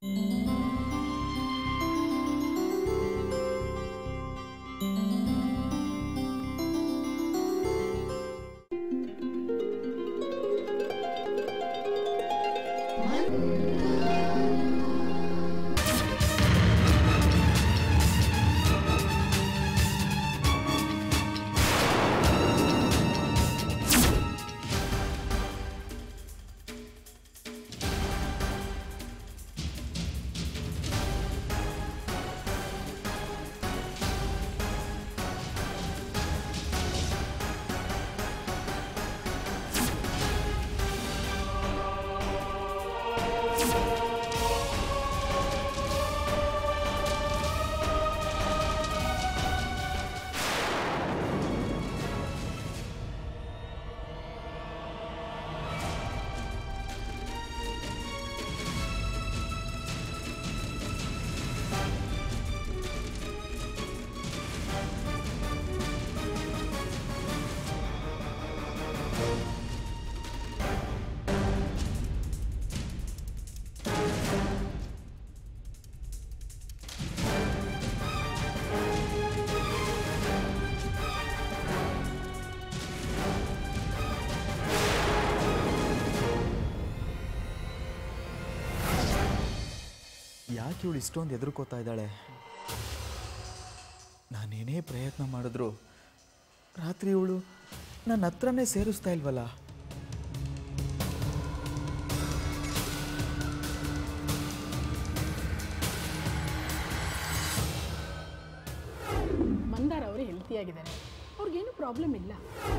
ಯಾಕೆ ಇವಳು ಇಷ್ಟೊಂದು ಎದುರ್ಕೋತಾ ಇದ್ದಾಳೆ ನಾನೇನೇ ಪ್ರಯತ್ನ ಮಾಡಿದ್ರು ರಾತ್ರಿ ಇವಳು ನನ್ನ ಹತ್ರನೇ ಸೇರಿಸ್ತಾ ಇಲ್ವಲ್ಲ ಮಂದಾರ ಅವರು ಹೆಲ್ತಿಯಾಗಿದ್ದಾರೆ ಅವ್ರಿಗೇನು ಪ್ರಾಬ್ಲಮ್ ಇಲ್ಲ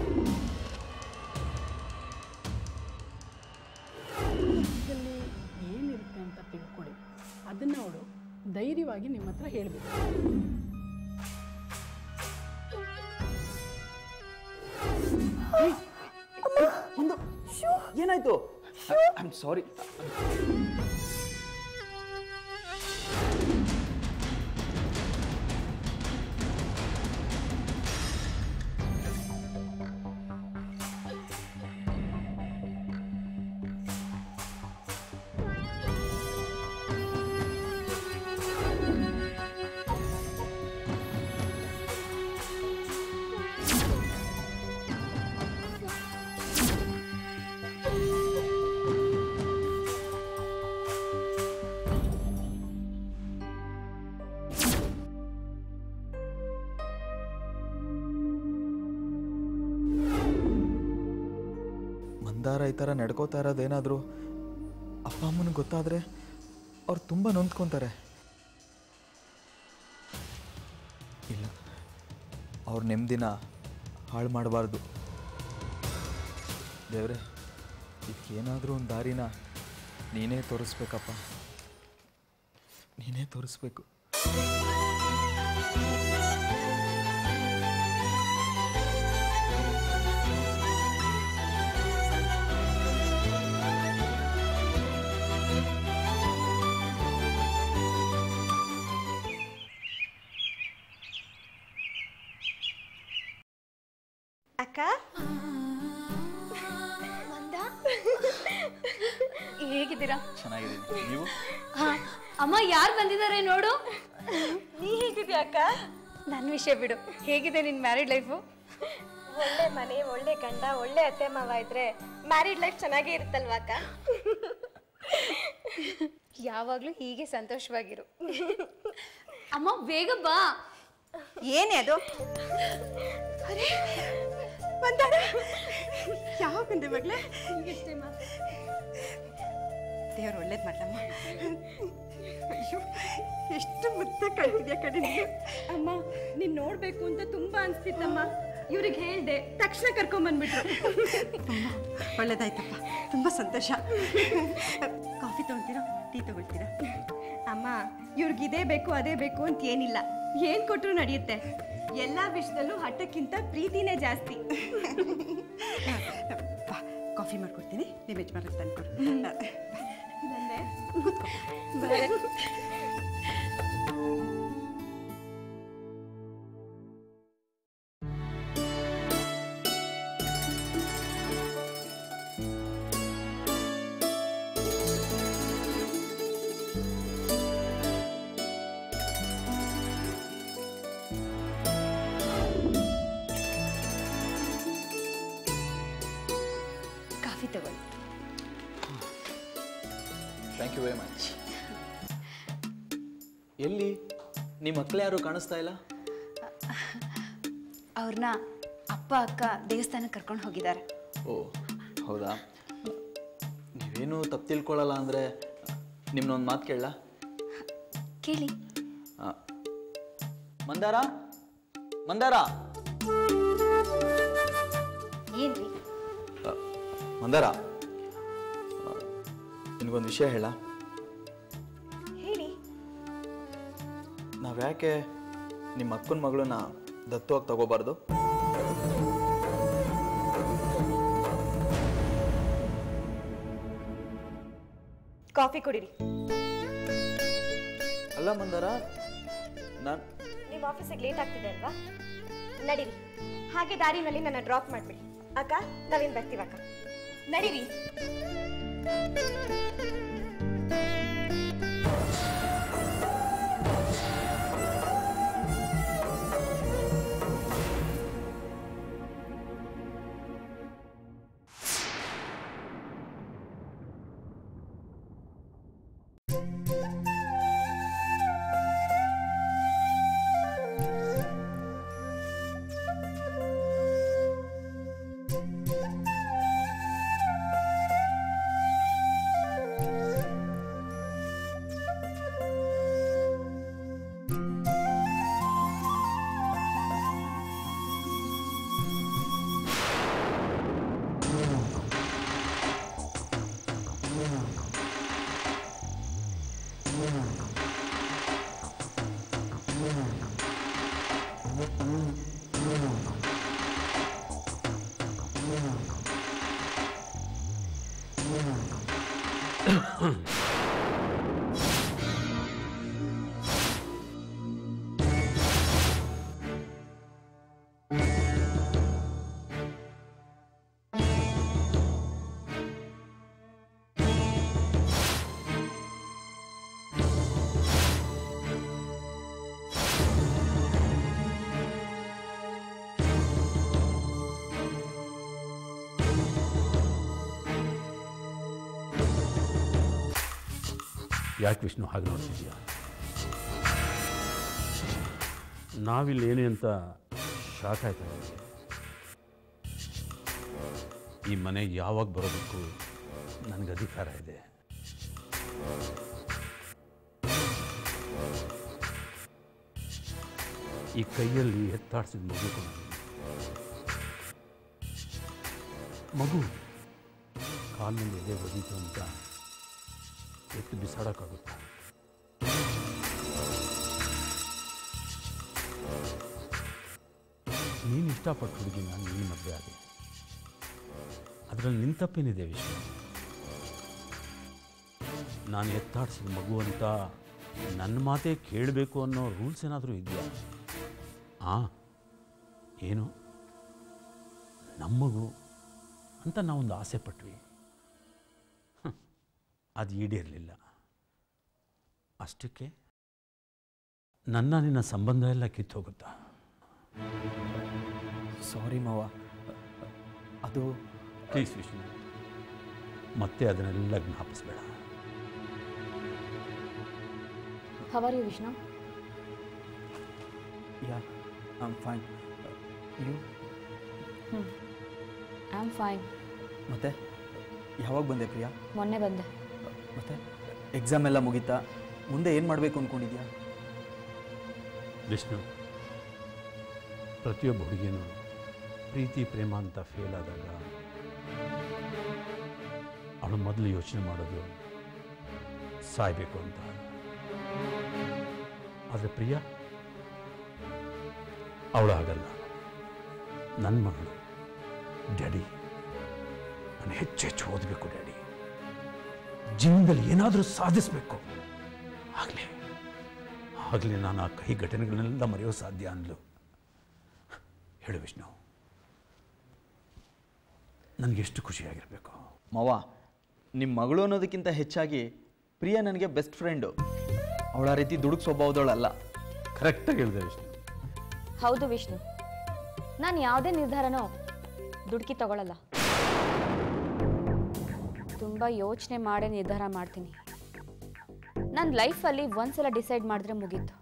ಇದರಲ್ಲಿ ಏನಿರುತ್ತೆ ಅಂತ ತಿಳ್ಕೊಳ್ಳಿ ಅದನ್ನು ಅವಳು ಧೈರ್ಯವಾಗಿ ನಿಮ್ಮ ಹತ್ರ ಹೇಳಬೇಕು ಏನಾಯ್ತು ಐ ಆಮ್ ಸಾರಿ ಮಂದಾರ ಈ ಥರ ನಡ್ಕೋತಾ ಇರೋದೇನಾದರೂ ಅಪ್ಪ ಅಮ್ಮನಿಗೆ ಗೊತ್ತಾದರೆ ಅವ್ರು ತುಂಬ ನೊಂದ್ಕೊತಾರೆ ಇಲ್ಲ ಅವ್ರ ನೆಮ್ಮದಿನ ಹಾಳು ಮಾಡಬಾರ್ದು ದೇವ್ರೆ ಇದಕ್ಕೇನಾದರೂ ಒಂದು ದಾರಿನ ನೀನೇ ತೋರಿಸ್ಬೇಕಪ್ಪ ನೀನೇ ತೋರಿಸ್ಬೇಕು ಅಕ್ಕ ಹೇಗಿದ್ದೀರಾ ಚೆನ್ನಾಗಿದ್ದೀನಿ ನೀವು ಹಾ ಅಮ್ಮ ಯಾರು ಬಂದಿದ್ದಾರೆ ನೋಡು ನೀ ಹೇಗಿದ್ಯಾ ಅಕ್ಕ ನನ್ನ ವಿಷಯ ಬಿಡು ಹೇಗಿದೆ ನಿನ್ ಮ್ಯಾರಿಡ್ ಲೈಫು ಒಳ್ಳೆ ಮನೆ ಒಳ್ಳೆ ಗಂಡ ಒಳ್ಳೆ ಅತ್ತೆ ಮಾವ ಇದ್ರೆ ಮ್ಯಾರಿಡ್ ಲೈಫ್ ಚೆನ್ನಾಗೇ ಇರುತ್ತಲ್ವಾ ಅಕ್ಕ ಯಾವಾಗ್ಲೂ ಹೀಗೆ ಸಂತೋಷವಾಗಿರು ಅಮ್ಮ ಬೇಗ ಬಾ ಏನೇ ಅದು ಅರೆ ಬಂದಾರ ಯಾವ ಬಂದೆ ಮಗಳೇ ದೇವ್ರು ಒಳ್ಳೇದು ಮಾಡ್ಲಮ್ಮ ಅಯ್ಯೋ ಎಷ್ಟು ಮುದ್ದ ಕಳ್ತಿದ್ಯಾ ಕಡೆ ನೀನು ಅಮ್ಮ ನೀನ್ ನೋಡ್ಬೇಕು ಅಂತ ತುಂಬಾ ಅನ್ಸ್ತಿತ್ತಮ್ಮ ಇವ್ರಿಗೆ ಹೇಳ್ದೆ ತಕ್ಷಣ ಕರ್ಕೊಂಬಂದ್ಬಿಟ್ರು ಅಮ್ಮ ಒಳ್ಳೇದಾಯ್ತಪ್ಪ ತುಂಬ ಸಂತೋಷ ಕಾಫಿ ತಗೊಳ್ತೀರಾ ಟೀ ತಗೊಳ್ತೀರಾ ಅಮ್ಮ ಇವ್ರಿಗೆ ಇದೇ ಬೇಕು ಅದೇ ಬೇಕು ಅಂತ ಏನಿಲ್ಲ ಏನ್ ಕೊಟ್ರು ನಡೆಯುತ್ತೆ ಎಲ್ಲ ವಿಷಯದಲ್ಲೂ ಹಠಕ್ಕಿಂತ ಪ್ರೀತಿನೇ ಜಾಸ್ತಿ ಕಾಫಿ ಮಾಡ್ಕೊಡ್ತೀನಿ ನಿಮ್ಮ ಯಜಮಾನ ತಂದ್ಕೊಡು ವೆರಿ ಮಚ್ ಎಲ್ಲಿ ನಿಮ್ಮ ಮಕ್ಕಳು ಯಾರು ಕಾಣಿಸ್ತಾ ಇಲ್ಲ ಅವ್ರನ್ನ ಅಪ್ಪ ಅಕ್ಕ ದೇವಸ್ಥಾನಕ್ಕೆ ಕರ್ಕೊಂಡು ಹೋಗಿದ್ದಾರೆ ಓ ಹೌದಾ ನೀವೇನು ತಪ್ಪು ತಿಳ್ಕೊಳ್ಳಲ್ಲ ಅಂದರೆ ನಿಮ್ಮನ್ನೊಂದು ಮಾತು ಕೇಳಲ್ಲ ಕೇಳಿ ಮಂದಾರ ಮಂದಾರ ಏನ್ರಿ ಆ, ಮಂದಾರ ನಿನಗೊಂದು ವಿಷಯ ಹೇಳ ಹೇಳಿ ನಾವು ಯಾಕೆ ನಿಮ್ಮ ಅಕ್ಕನ ಮಗಳನ್ನ ದತ್ತವಾಗಿ ತಗೋಬಾರ್ದು ಕಾಫಿ ಕುಡೀರಿ ಅಲ್ಲ ಮಂದಾರ ನಾನು ನಿಮ್ಮ ಆಫೀಸಿಗೆ ಲೇಟ್ ಆಗ್ತಿದೆ ಅಲ್ವಾ ನಡೀರಿ ಹಾಗೆ ದಾರಿನಲ್ಲಿ ನನ್ನ ಡ್ರಾಪ್ ಮಾಡಿಬಿಡಿ ಅಕ್ಕ ನಾವೇನು ಬರ್ತೀವಿ ಅಕ್ಕ ನಡೀರಿ ಯಾಕೆ ವಿಷ್ಣು ಹಾಗೆ ನೋಡ್ತಿದ್ಯಾ ನಾವಿಲ್ಲಿ ಏನೇ ಅಂತ ಶಾಕ್ ಆಯ್ತಾ ನಿನಗೆ? ಈ ಮನೆಗೆ ಯಾವಾಗ ಬರೋದಕ್ಕೂ ನನಗೆ ಅಧಿಕಾರ ಇದೆ ಈ ಕೈಯಲ್ಲಿ ಎತ್ತಾಡ್ಸಿದ ಮಗು ಕಣೋ ನೀನು. ಮಗು ಕಾಲಿನಲ್ಲಿ ಎದೆ ಬದೀತು ಅಂತ ಎತ್ತು ಬಿಸಾಡೋಕ್ಕಾಗುತ್ತಾ ನೀನು ಇಷ್ಟಪಟ್ಟು ಹುಡುಗಿನ ನೀನು ಮದುವೆ ಆದೆ ಅದರಲ್ಲಿ ನಿನ್ನ ತಪ್ಪೇನಿದೆ ವಿಷಯ ನಾನು ಎತ್ತಾಡಿಸಿದ ಮಗು ಅಂತ ನನ್ನ ಮಾತೇ ಕೇಳಬೇಕು ಅನ್ನೋ ರೂಲ್ಸ್ ಏನಾದರೂ ಇದೆಯಾ ಹಾಂ ಏನು ನಮ್ಮ ಮಗು ಅಂತ ನಾವೊಂದು ಆಸೆ ಪಟ್ವಿ ಹ್ಮ್. ಅದು ಈಡೇರಲಿಲ್ಲ ಅಷ್ಟಕ್ಕೆ ನನ್ನ ನಿನ್ನ ಸಂಬಂಧ ಎಲ್ಲ ಕಿತ್ತೋಗುತ್ತಾ ಸಾರಿ ಮಾವ ಅದು ಪ್ಲೀಸ್ ವಿಷ್ಣು ಮತ್ತೆ ಅದನ್ನೆಲ್ಲ ಜ್ಞಾಪಿಸ್ಬೇಡ how are you Vishnu yeah I am fine you I am fine ಮತ್ತೆ ಯಾವಾಗ ಬಂದೆ ಪ್ರಿಯಾ ಮೊನ್ನೆ ಬಂದೆ ಮತ್ತೆ ಎಕ್ಸಾಮ್ ಎಲ್ಲ ಮುಗೀತಾ ಮುಂದೆ ಏನು ಮಾಡಬೇಕು ಅಂದ್ಕೊಂಡಿದ್ಯಾ ವಿಷ್ಣು ಪ್ರತಿಯೊಬ್ಬ ಹುಡುಗಿನೂ ಪ್ರೀತಿ ಪ್ರೇಮ ಅಂತ ಫೇಲ್ ಆದಾಗ ಅವಳು ಮೊದಲು ಯೋಚನೆ ಮಾಡೋದು ಸಾಯಬೇಕು ಅಂತ ಆದರೆ ಪ್ರಿಯ ಅವಳು ಆಗಲ್ಲ ನನ್ನ ಮಗಳು ಡ್ಯಾಡಿ ನಾನು ಹೆಚ್ಚು ಹೆಚ್ಚು ಓದಬೇಕು ಡ್ಯಾಡಿ ಜೀವನದಲ್ಲಿ ಏನಾದರೂ ಸಾಧಿಸಬೇಕು ಆಗಲೇ ಆಗಲೇ ನಾನು ಆ ಕೈ ಘಟನೆಗಳನ್ನೆಲ್ಲ ಮರೆಯೋ ಸಾಧ್ಯ ಅಂದ್ಲು ಹೇಳು ವಿಷ್ಣು ನನಗೆಷ್ಟು ಖುಷಿಯಾಗಿರಬೇಕು ಮಾವ ನಿಮ್ಮ ಮಗಳು ಅನ್ನೋದಕ್ಕಿಂತ ಹೆಚ್ಚಾಗಿ ಪ್ರಿಯಾ ನನಗೆ ಬೆಸ್ಟ್ ಫ್ರೆಂಡು ಅವಳ ಆ ರೀತಿ ದುಡುಕ್ ಸ್ವಭಾವದವಳಲ್ಲ ಕರೆಕ್ಟಾಗಿ ಹೇಳಿದೆ ವಿಷ್ಣು ಹೌದು ವಿಷ್ಣು ನಾನು ಯಾವುದೇ ನಿರ್ಧಾರನೂ ದುಡುಕಿ ತಗೊಳ್ಳಲ್ಲ ತುಂಬ ಯೋಚನೆ ಮಾಡೇ ನಿರ್ಧಾರ ಮಾಡ್ತೀನಿ ನನ್ನ ಲೈಫಲ್ಲಿ ಒಂದ್ಸಲ ಡಿಸೈಡ್ ಮಾಡಿದ್ರೆ ಮುಗೀತು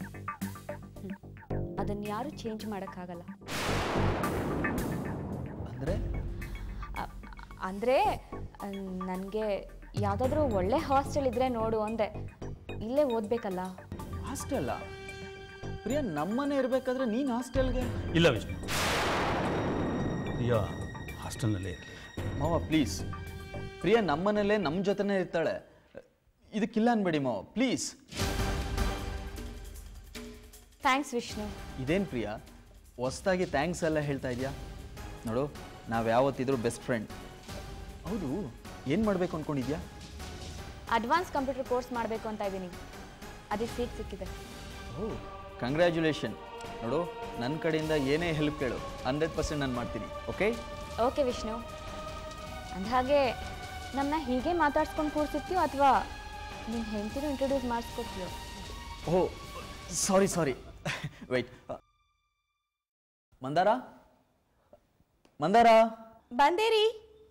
ಅದನ್ನು ಯಾರು ಚೇಂಜ್ ಮಾಡೋಕ್ಕಾಗಲ್ಲ ಅಂದರೆ ಅ- ಅಂದ್ರೆ ನನಗೆ ಯಾವುದಾದ್ರೂ ಒಳ್ಳೆ ಹಾಸ್ಟೆಲ್ ಇದ್ರೆ ನೋಡು ಅಂದೆ ಇಲ್ಲೇ ಓದಬೇಕಲ್ಲ ಹಾಸ್ಟೆಲ್ಲ ಪ್ರಿಯಾ ನಮ್ಮನೆ ಇರಬೇಕಾದ್ರೆ ನೀನು ಹಾಸ್ಟೆಲ್ಗೆ ಇಲ್ಲ ವಿಷ್ಣು ಪ್ರಿಯಾ ಹಾಸ್ಟೆಲ್ನಲ್ಲೇ ಇರಲಿ ಮಾವ ಪ್ಲೀಸ್ ಪ್ರಿಯಾ ನಮ್ಮನೇಲೇ ನಮ್ಮ ಜೊತೆನೇ ಇರ್ತಾಳೆ ಇದಕ್ಕಿಲ್ಲ ಅನ್ಬೇಡಿ ಮಾವ ಪ್ಲೀಸ್ ಥ್ಯಾಂಕ್ಸ್ ವಿಷ್ಣು ಇದೇನು ಪ್ರಿಯಾ ಹೊಸ್ದಾಗಿ ಥ್ಯಾಂಕ್ಸ್ ಎಲ್ಲ ಹೇಳ್ತಾ ಇದೆಯಾ ನೋಡು ನಾವು ಯಾವತ್ತಿದ್ರು ಬೆಸ್ಟ್ ಫ್ರೆಂಡ್ ಹೌದು ಏನು ಮಾಡಬೇಕು ಅಂದ್ಕೊಂಡಿದ್ಯಾ ಅಡ್ವಾನ್ಸ್ ಕಂಪ್ಯೂಟರ್ ಕೋರ್ಸ್ ಮಾಡಬೇಕು ಅಂತ ಇದ್ದೀನಿ ಅದಕ್ಕೆ ಸೀಟ್ ಸಿಕ್ಕಿದೆ ಓ ಕಂಗ್ರ್ಯಾಚುಲೇಷನ್ ನೋಡು ನನ್ನ ಕಡೆಯಿಂದ ಏನೇ ಹೆಲ್ಪ್ ಕೇಳು ಹಂಡ್ರೆಡ್ ಪರ್ಸೆಂಟ್ ನಾನು ಮಾಡ್ತೀನಿ ಓಕೆ ಓಕೆ ವಿಷ್ಣು ಅಂದಹಾಗೆ ನಮ್ಮನ್ನ ಹೀಗೆ ಮಾತಾಡ್ಸ್ಕೊಂಡು ಕೂರ್ಸಿರ್ತೀಯೋ ಅಥವಾ ನಿನ್ನ ಹೆಂಡತಿನೂ ಇಂಟ್ರೊಡ್ಯೂಸ್ ಮಾಡಿಸ್ಕೊಡ್ತೀಯೋ oh sorry sorry wait Mandara Mandara ಬಂದೇರಿ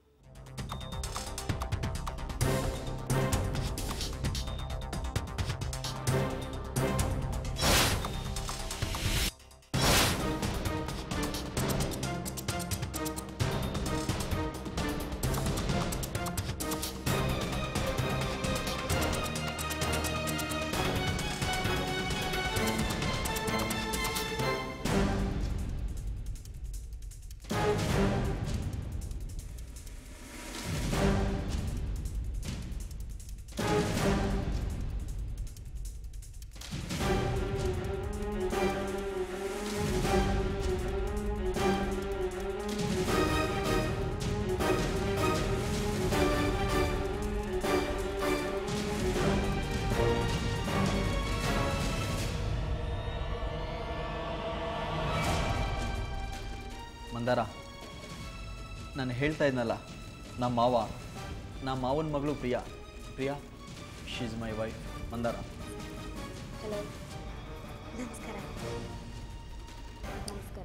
ಮಂದಾರ ನಾನು ಹೇಳ್ತಾ ಇದ್ನಲ್ಲ ನಮ್ಮ ಮಾವ ನಮ್ಮ ಮಾವನ ಮಗಳು Priya Priya she is my wife Mandara hello ನಮಸ್ಕಾರ ನಮಸ್ಕಾರ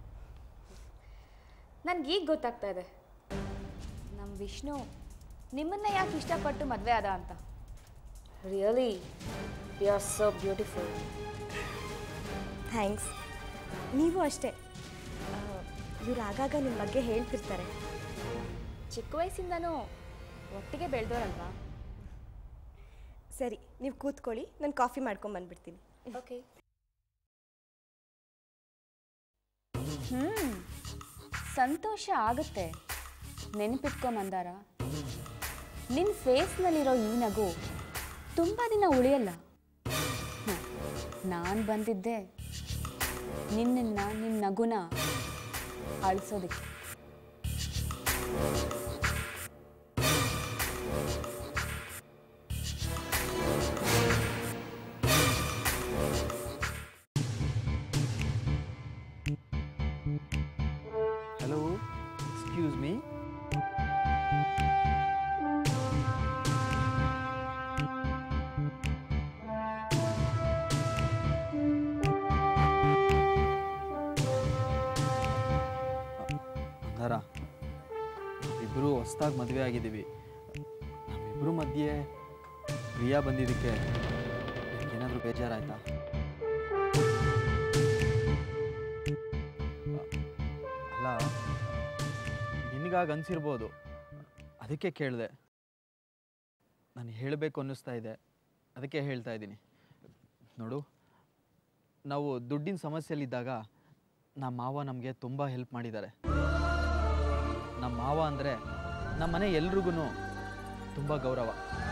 ನನಗೆ ಈಗ ಗೊತ್ತಾಗ್ತಾ ಇದೆ ನಮ್ಮ ವಿಷ್ಣು ನಿಮ್ಮನ್ನ ಯಾಕೆ ಇಷ್ಟಪಟ್ಟು ಮದುವೆ ಆದ ಅಂತ really you are so beautiful thanks ನೀವು ಅಷ್ಟೇ ಇವ್ರು ಆಗಾಗ ನಿಮ್ಮ ಬಗ್ಗೆ ಹೇಳ್ತಿರ್ತಾರೆ ಚಿಕ್ಕ ವಯಸ್ಸಿಂದನೂ ಒಟ್ಟಿಗೆ ಬೆಳೆದೋರಲ್ವಾ ಸರಿ ನೀವು ಕೂತ್ಕೊಳ್ಳಿ ನಾನು ಕಾಫಿ ಮಾಡ್ಕೊಂಡು ಬಂದ್ಬಿಡ್ತೀನಿ ಓಕೆ ಹ್ಞೂ ಸಂತೋಷ ಆಗುತ್ತೆ ನೆನಪಿಟ್ಕೊ ಮಂದಾರ ನಿನ್ನ ಫೇಸ್ನಲ್ಲಿರೋ ಈ ನಗು ತುಂಬ ದಿನ ಉಳಿಯಲ್ಲ ನಾನು ಬಂದಿದ್ದೆ ನಿನ್ನನ್ನು ನಿನ್ನ ನಗುನ ಅಳಿಸೋದಕ್ಕೆ ಹಲೋ ಎಕ್ಸ್ಕ್ಯೂಸ್ ಮೀ ಅಂಗಾರ ಇಬ್ಬರು ಹೊಸ್ದಾಗಿ ಮದುವೆ ಆಗಿದ್ದೀವಿ ನಮ್ಮಿಬ್ಬರು ಮಧ್ಯೆ ಪ್ರಿಯಾ ಬಂದಿದ್ದಕ್ಕೆ ಏನಾದರೂ ಬೇಜಾರಾಯ್ತಾ ಅಲ್ಲ ನಿನಗಾಗ ಅನ್ಸಿರ್ಬೋದು ಅದಕ್ಕೆ ಕೇಳಿದೆ ನಾನು ಹೇಳಬೇಕು ಅನ್ನಿಸ್ತಾ ಇದೆ ಅದಕ್ಕೆ ಹೇಳ್ತಾ ಇದ್ದೀನಿ ನೋಡು ನಾವು ದುಡ್ಡಿನ ಸಮಸ್ಯೆಯಲ್ಲಿದ್ದಾಗ ನಮ್ಮ ಮಾವ ನಮಗೆ ತುಂಬ ಹೆಲ್ಪ್ ಮಾಡಿದ್ದಾರೆ ನಮ್ಮ ಮಾವ ಅಂದರೆ ನಮ್ಮ ಮನೆ ಎಲ್ರಿಗೂ ತುಂಬ ಗೌರವ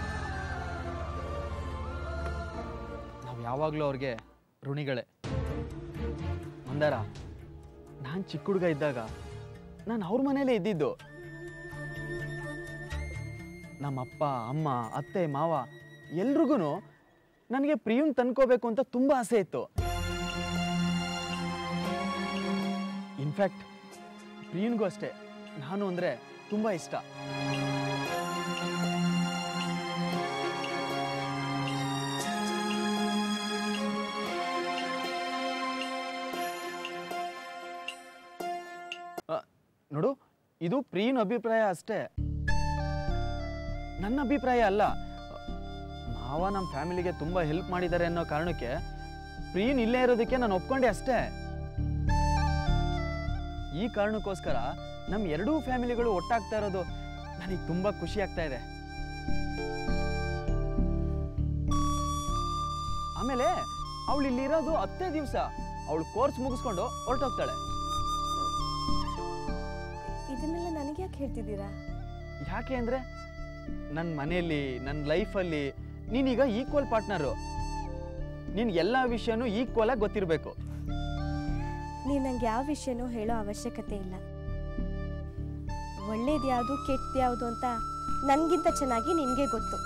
ನಾವು ಯಾವಾಗಲೂ ಅವ್ರಿಗೆ ಋಣಿಗಳೇ ಮಂದಾರ ನಾನು ಚಿಕ್ಕ ಹುಡುಗ ಇದ್ದಾಗ ನಾನು ಅವ್ರ ಮನೇಲೇ ಇದ್ದಿದ್ದು ನಮ್ಮ ಅಪ್ಪ ಅಮ್ಮ ಅತ್ತೆ ಮಾವ ಎಲ್ರಿಗೂ ನನಗೆ ಪ್ರಿಯುನ್ ತಂದ್ಕೋಬೇಕು ಅಂತ ತುಂಬ ಆಸೆ ಇತ್ತು ಇನ್ಫ್ಯಾಕ್ಟ್ ಪ್ರಿಯುನ್ಗೂ ಅಷ್ಟೇ ನಾನು ಅಂದರೆ ತುಂಬ ಇಷ್ಟ ಆ, ನೋಡು ಇದು ಪ್ರಿಯನ ಅಭಿಪ್ರಾಯ ಅಷ್ಟೇ ನನ್ನ ಅಭಿಪ್ರಾಯ ಅಲ್ಲ ಮಾವ ಮಾವ ನಮ್ಮ ಫ್ಯಾಮಿಲಿಗೆ ತುಂಬ ಹೆಲ್ಪ್ ಮಾಡಿದ್ದಾರೆ ಅನ್ನೋ ಕಾರಣಕ್ಕೆ ಪ್ರಿಯನ್ ಇಲ್ಲೇ ಇರೋದಕ್ಕೆ ನಾನು ಒಪ್ಕೊಂಡೆ ಅಷ್ಟೇ ಈ ಕಾರಣಕ್ಕೋಸ್ಕರ ನಮ್ಮ ಎರಡೂ ಫ್ಯಾಮಿಲಿಗಳು ಒಟ್ಟಾಗ್ತಾ ಇರೋದು ನನಗೆ ತುಂಬ ಖುಷಿ ಆಗ್ತಾ ಇದೆ ಆಮೇಲೆ ಅವಳು ಇಲ್ಲಿರೋದು ಹತ್ತೇ ದಿವಸ ಅವಳು ಕೋರ್ಸ್ ಮುಗಿಸ್ಕೊಂಡು ಹೊರಟೋಗ್ತಾಳೆ ಇದನ್ನೆಲ್ಲ ನನಗೆ ಯಾಕೆ ಹೇಳ್ತಿದ್ದೀರಾ ಯಾಕೆ ಅಂದರೆ ನನ್ನ ಮನೆಯಲ್ಲಿ ನನ್ನ ಲೈಫಲ್ಲಿ ನೀನೀಗ ಈಕ್ವಲ್ ಪಾರ್ಟ್ನರು ನಿನ್ ಎಲ್ಲ ವಿಷಯನೂ ಈಕ್ವಲ್ ಆಗಿ ಗೊತ್ತಿರಬೇಕು ನೀವು ನಂಗೆ ಯಾವ ವಿಷಯನೂ ಹೇಳೋ ಅವಶ್ಯಕತೆ ಇಲ್ಲ ಒಳ್ಳೇದು ಯಾವುದು ಕೆಟ್ಟದು ಯಾವುದು ಅಂತ ನನಗಿಂತ ಚೆನ್ನಾಗಿ ನಿನಗೆ ಗೊತ್ತು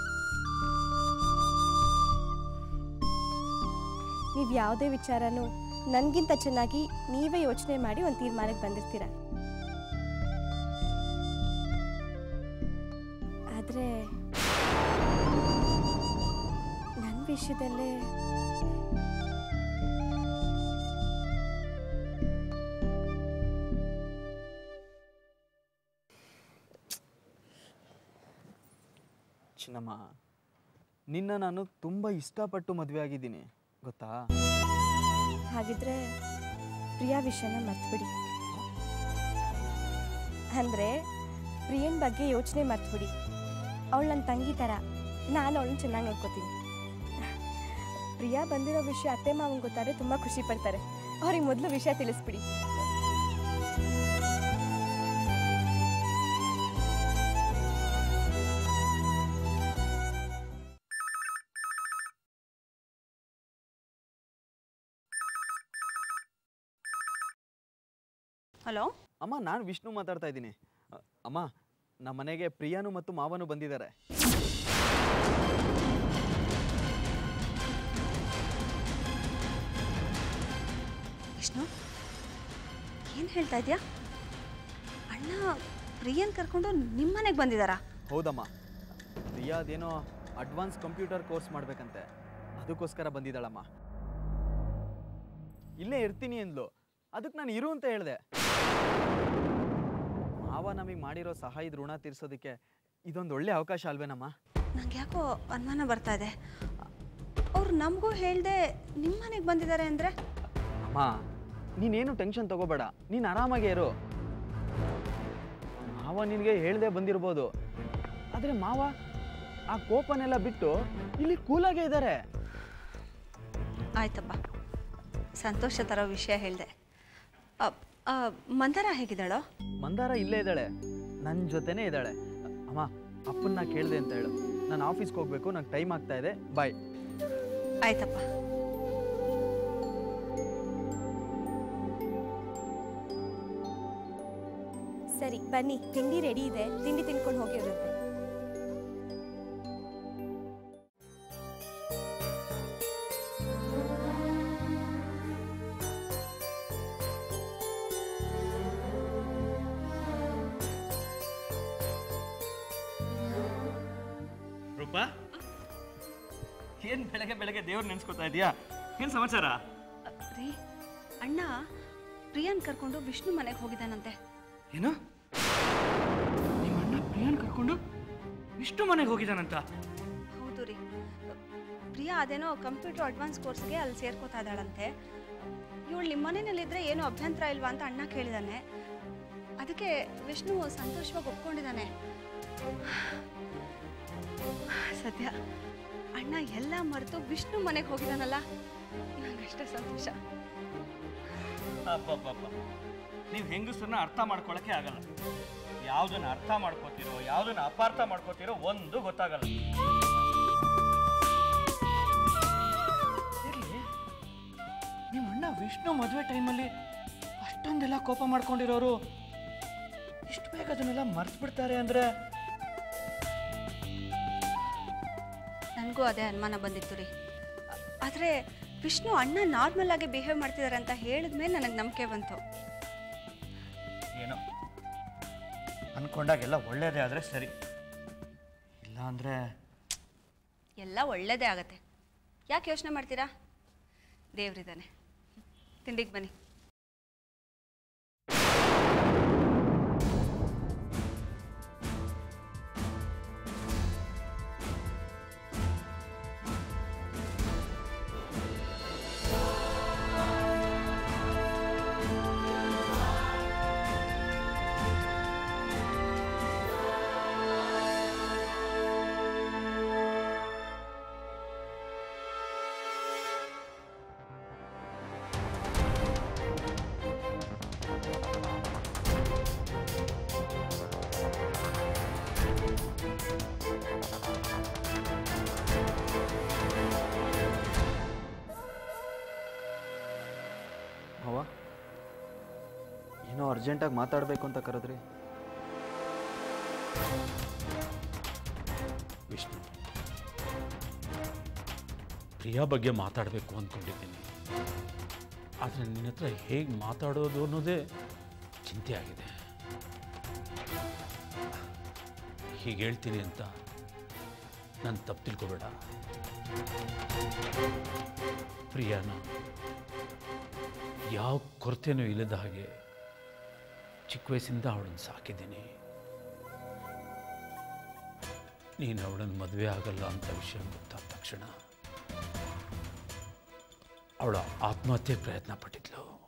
ನೀವು ಯಾವುದೇ ವಿಚಾರನೂ ನನಗಿಂತ ಚೆನ್ನಾಗಿ ನೀವೇ ಯೋಚನೆ ಮಾಡಿ ಒಂದು ತೀರ್ಮಾನಕ್ಕೆ ಬಂದಿರ್ತೀರ ಆದರೆ ನನ್ನ ವಿಷಯದಲ್ಲೇ ಚಿನ್ನಮ್ಮ ನಿನ್ನ ನಾನು ತುಂಬ ಇಷ್ಟಪಟ್ಟು ಮದುವೆ ಆಗಿದ್ದೀನಿ ಗೊತ್ತಾ ಹಾಗಿದ್ರೆ ಪ್ರಿಯಾ ವಿಷಯನ ಮರ್ತ್ಬಿಡಿ ಅಂದರೆ ಪ್ರಿಯನ್ ಬಗ್ಗೆ ಯೋಚನೆ ಮರ್ತ್ಬಿಡಿ ಅವಳು ನನ್ನ ತಂಗಿ ಥರ ನಾನು ಅವಳನ್ನ ಚೆನ್ನಾಗಿ ನೋಡ್ಕೋತೀನಿ ಪ್ರಿಯಾ ಬಂದಿರೋ ವಿಷಯ ಅತ್ತೆ ಮಾವನ್ ಗೊತ್ತಾರೆ ತುಂಬ ಖುಷಿ ಪಡ್ತಾರೆ ಅವ್ರಿಗೆ ಮೊದಲು ವಿಷಯ ತಿಳಿಸ್ಬಿಡಿ ಹಲೋ ಅಮ್ಮ ನಾನು ವಿಷ್ಣು ಮಾತಾಡ್ತಾ ಇದ್ದೀನಿ ಅ, ಅಮ್ಮ ನಮ್ಮ ಮನೆಗೆ ಪ್ರಿಯಾನು ಮತ್ತು ಮಾವನು ಬಂದಿದ್ದಾರೆ ವಿಷ್ಣು ಏನು ಹೇಳ್ತಾ ಇದೆಯಾ ಅಣ್ಣ ಪ್ರಿಯನ್ ಕರ್ಕೊಂಡು ನಿಮ್ಮ ಮನೆಗೆ ಬಂದಿದ್ದಾರಾ ಹೌದಮ್ಮ ಪ್ರಿಯಾದೇನೋ ಅಡ್ವಾನ್ಸ್ ಕಂಪ್ಯೂಟರ್ ಕೋರ್ಸ್ ಮಾಡ್ಬೇಕಂತೆ ಅದಕ್ಕೋಸ್ಕರ ಬಂದಿದ್ದಾಳಮ್ಮ ಇಲ್ಲೇ ಇರ್ತೀನಿ ಅಂದ್ಲು ಅದಕ್ಕೆ ನಾನು ಇರು ಅಂತ ಹೇಳಿದೆ ಮಾವ ನಮಗೆ ಮಾಡಿರೋ ಸಹಾಯದ ಋಣ ತೀರ್ಸೋದಕ್ಕೆ ಇದೊಂದು ಒಳ್ಳೆ ಅವಕಾಶ ಅಲ್ವೇನಮ್ಮ ನಂಗೆ ಯಾಕೋ ಅನುಮಾನ ಬರ್ತಾ ಇದೆ ಅವ್ರು ನಮಗೂ ಹೇಳ್ದೆ ನಿಮ್ಮ ಮನೆಗೆ ಬಂದಿದ್ದಾರೆ ಅಂದರೆ ಅಮ್ಮ ನೀನೇನು ಟೆನ್ಷನ್ ತಗೋಬೇಡ ನೀನು ಆರಾಮಾಗೇ ಇರು ಮಾವ ನಿನಗೆ ಹೇಳ್ದೆ ಬಂದಿರ್ಬೋದು ಆದರೆ ಮಾವ ಆ ಕೋಪನೆಲ್ಲ ಬಿಟ್ಟು ಇಲ್ಲಿ ಕೂಲಾಗೇ ಇದ್ದಾರೆ ಆಯ್ತಪ್ಪ ಸಂತೋಷ ತರೋ ವಿಷಯ ಹೇಳಿದೆ ಮಂದರ ಹೇಗಿದ್ದಾಳೋ ಮಂದಾರ ಇಲ್ಲೇ ಇದ್ದಾಳೆ ನನ್ನ ಜೊತೆನೇ ಇದ್ದಾಳೆ ಅಮ್ಮ ಅಪ್ಪನ್ನ ಕೇಳಿದೆ ಅಂತ ಹೇಳು ನಾನು ಆಫೀಸ್ಗೆ ಹೋಗ್ಬೇಕು ನಂಗೆ ಟೈಮ್ ಆಗ್ತಾ ಇದೆ ಬಾಯ್ ಆಯ್ತಪ್ಪ ಸರಿ ಬನ್ನಿ ತಿಂಡಿ ರೆಡಿ ಇದೆ ತಿಂಡಿ ತಿನ್ಕೊಂಡು ಹೋಗಿರುತ್ತೆ ರೂಪಾ ಏನ್ ಬೆಳಗ್ಗೆ ಬೆಳಗ್ಗೆ ದೇವ್ರ ನೆನ್ಸ್ಕೊತಾ ಇದೀಯಾ ಏನ್ ಸಮಾಚಾರ ರೀ ಅಣ್ಣ ಪ್ರಿಯನ್ ಕರ್ಕೊಂಡು ವಿಷ್ಣು ಮನೆಗೆ ಹೋಗಿದ್ದಾನಂತೆ ಏನು ನಿಮ್ಮ ಅಣ್ಣ ಪ್ರಿಯಾನ್ ಕರ್ಕೊಂಡು ಇಷ್ಟು ಮನೆಗೆ ಹೋಗಿದ್ದಾನಂತ ಹೌದು ರೀ ಪ್ರಿಯಾ ಅದೇನೋ ಕಂಪ್ಯೂಟರ್ ಅಡ್ವಾನ್ಸ್ ಕೋರ್ಸ್ಗೆ ಅಲ್ಲಿ ಸೇರ್ಕೋತಾ ಇದ್ದಾಳಂತೆ ಇವಳು ನಿಮ್ಮ ಮನೆಯಲ್ಲಿದ್ದರೆ ಏನೂ ಅಭ್ಯಂತರ ಇಲ್ವಾ ಅಂತ ಅಣ್ಣ ಕೇಳಿದಾನೆ ಅದಕ್ಕೆ ವಿಷ್ಣು ಸಂತೋಷವಾಗಿ ಒಪ್ಕೊಂಡಿದ್ದಾನೆ ಸದ್ಯ ಅಣ್ಣ ಎಲ್ಲ ಮರೆತು ವಿಷ್ಣು ಮನೆಗೆ ಹೋಗಿದ್ದಾನಲ್ಲ ನಂಗಷ್ಟೇ ಸಂತೋಷ ಅಬ್ಬಬ್ಬಬ್ಬ ನೀವು ಹೆಂಗಸರನ್ನ ಅರ್ಥ ಮಾಡ್ಕೊಳಕ್ಕೆ ಆಗಲ್ಲ ಯಾವ್ದನ್ನ ಅರ್ಥ ಮಾಡ್ಕೋತಿರೋ ಯಾವ್ದನ್ನ ಅಪಾರ್ಥ ಮಾಡ್ಕೋತಿರೋ ಒಂದು ಗೊತ್ತಾಗಲ್ಲ ಇರ್ಲಿ ನಿಮ್ಮ ಅಣ್ಣ ವಿಷ್ಣು ಮದುವೆ ಟೈಮಲ್ಲಿ ಅಷ್ಟೊಂದೆಲ್ಲ ಕೋಪ ಮಾಡ್ಕೊಂಡಿರೋರು ಇಷ್ಟು ಬೇಗ ಅದನ್ನೆಲ್ಲ ಮರ್ತು ಬಿಡ್ತಾರೆ ಅಂದ್ರೆ ನನಗೂ ಅದೇ ಅನುಮಾನ ಬಂದಿತ್ತು ರೀ ಆದರೆ ವಿಷ್ಣು ಅಣ್ಣ ನಾರ್ಮಲ್ ಆಗಿ ಬಿಹೇವ್ ಮಾಡ್ತಿದ್ದಾರೆ ಅಂತ ಹೇಳಿದ್ಮೇಲೆ ನನಗೆ ನಂಬಿಕೆ ಬಂತು ಏನೋ ಅನ್ಕೊಂಡಾಗೆಲ್ಲ ಒಳ್ಳೇದೇ ಆದರೆ ಸರಿ ಇಲ್ಲ ಅಂದರೆ ಎಲ್ಲ ಒಳ್ಳೇದೇ ಆಗತ್ತೆ ಯಾಕೆ ಯೋಚನೆ ಮಾಡ್ತೀರಾ ದೇವ್ರಿದ್ದಾನೆ ತಿಂಡಿಗೆ ಬನ್ನಿ ಅರ್ಜೆಂಟಾಗಿ ಮಾತಾಡಬೇಕು ಅಂತ ಕರೆದ್ರಿ ವಿಷ್ಣು ಪ್ರಿಯಾ ಬಗ್ಗೆ ಮಾತಾಡಬೇಕು ಅಂದ್ಕೊಂಡಿದ್ದೀನಿ ಆದರೆ ನಿನ್ನ ಹತ್ರ ಹೇಗೆ ಮಾತಾಡೋದು ಅನ್ನೋದೇ ಚಿಂತೆ ಆಗಿದೆ ಹೀಗೆ ಹೇಳ್ತೀನಿ ಅಂತ ನಾನು ತಪ್ಪು ತಿಳ್ಕೊಬೇಡ ಪ್ರಿಯಾನ ಯಾವ ಕೊರತೆನೂ ಇಲ್ಲದ ಹಾಗೆ ಚಿಕ್ಕ ವಯಸ್ಸಿಂದ ಅವಳನ್ನು ಸಾಕಿದ್ದೀನಿ ನೀನು ಅವಳನ್ನು ಮದುವೆ ಆಗಲ್ಲ ಅಂತ ವಿಷಯ ಗೊತ್ತಾದ ತಕ್ಷಣ ಅವಳ ಆತ್ಮಹತ್ಯೆ ಪ್ರಯತ್ನ ಪಟ್ಟಿದ್ಲು